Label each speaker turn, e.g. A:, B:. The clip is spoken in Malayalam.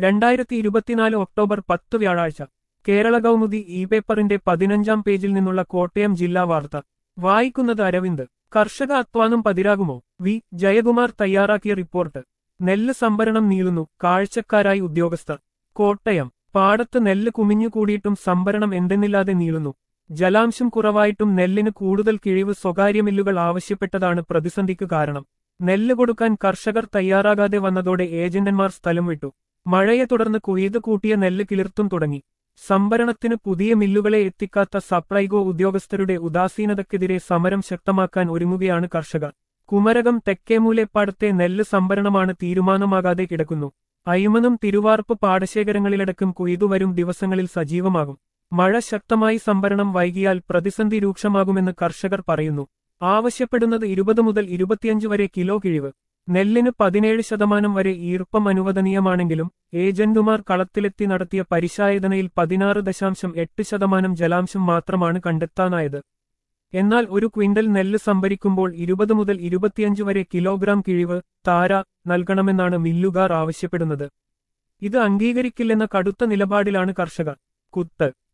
A: രണ്ടായിരത്തി ഇരുപത്തിനാല് ഒക്ടോബർ പത്ത് വ്യാഴാഴ്ച കേരള കൗമുദി ഇ പേപ്പറിന്റെ പതിനഞ്ചാം പേജിൽ നിന്നുള്ള കോട്ടയം ജില്ലാ വാർത്ത വായിക്കുന്നത് അരവിന്ദ് കർഷക അധ്വാനം പതിരാകുമോ വി ജയകുമാർ തയ്യാറാക്കിയ റിപ്പോർട്ട് നെല്ല് സംഭരണം നീളുന്നു കാഴ്ചക്കാരായി ഉദ്യോഗസ്ഥർ കോട്ടയം പാടത്ത് നെല്ല് കുമിഞ്ഞുകൂടിയിട്ടും സംഭരണം എന്തെന്നില്ലാതെ നീളുന്നു ജലാംശം കുറവായിട്ടും നെല്ലിന് കൂടുതൽ കിഴിവ് സ്വകാര്യ മില്ലുകൾ ആവശ്യപ്പെട്ടതാണ് പ്രതിസന്ധിക്ക് കാരണം നെല്ല് കൊടുക്കാൻ കർഷകർ തയ്യാറാകാതെ വന്നതോടെ ഏജന്റന്മാർ സ്ഥലം വിട്ടു മഴയെ തുടർന്ന് കൊയ്ത് കൂട്ടിയ നെല്ല് കിളിർത്തും തുടങ്ങി സംഭരണത്തിന് പുതിയ മില്ലുകളെ എത്തിക്കാത്ത സപ്ലൈകോ ഉദ്യോഗസ്ഥരുടെ ഉദാസീനതയ്ക്കെതിരെ സമരം ശക്തമാക്കാൻ ഒരുങ്ങുകയാണ് കർഷകർ കുമരകം തെക്കേമൂലെപ്പാടത്തെ നെല്ല് സംഭരണമാണ് തീരുമാനമാകാതെ കിടക്കുന്നു അയ്മനം തിരുവാർപ്പ് പാടശേഖരങ്ങളിലടക്കം കൊയ്തുവരും ദിവസങ്ങളിൽ സജീവമാകും മഴ ശക്തമായി സംഭരണം വൈകിയാൽ പ്രതിസന്ധി രൂക്ഷമാകുമെന്ന് കർഷകർ പറയുന്നു ആവശ്യപ്പെടുന്നത് ഇരുപത് മുതൽ ഇരുപത്തിയഞ്ച് വരെ കിലോ കിഴിവ് നെല്ലിന് പതിനേഴ് ശതമാനം വരെ ഈർപ്പം അനുവദനീയമാണെങ്കിലും ഏജന്റുമാർ കളത്തിലെത്തി നടത്തിയ പരിശായതനയിൽ പതിനാറ് ദശാംശം എട്ട് ശതമാനം ജലാംശം മാത്രമാണ് കണ്ടെത്താനായത് എന്നാൽ ഒരു ക്വിന്റൽ നെല്ല് സംഭരിക്കുമ്പോൾ ഇരുപത് മുതൽ ഇരുപത്തിയഞ്ച് വരെ കിലോഗ്രാം കിഴിവ് താര നൽകണമെന്നാണ് മില്ലുകാർ ആവശ്യപ്പെടുന്നത് ഇത് അംഗീകരിക്കില്ലെന്ന കടുത്ത നിലപാടിലാണ് കർഷകർ കുത്ത്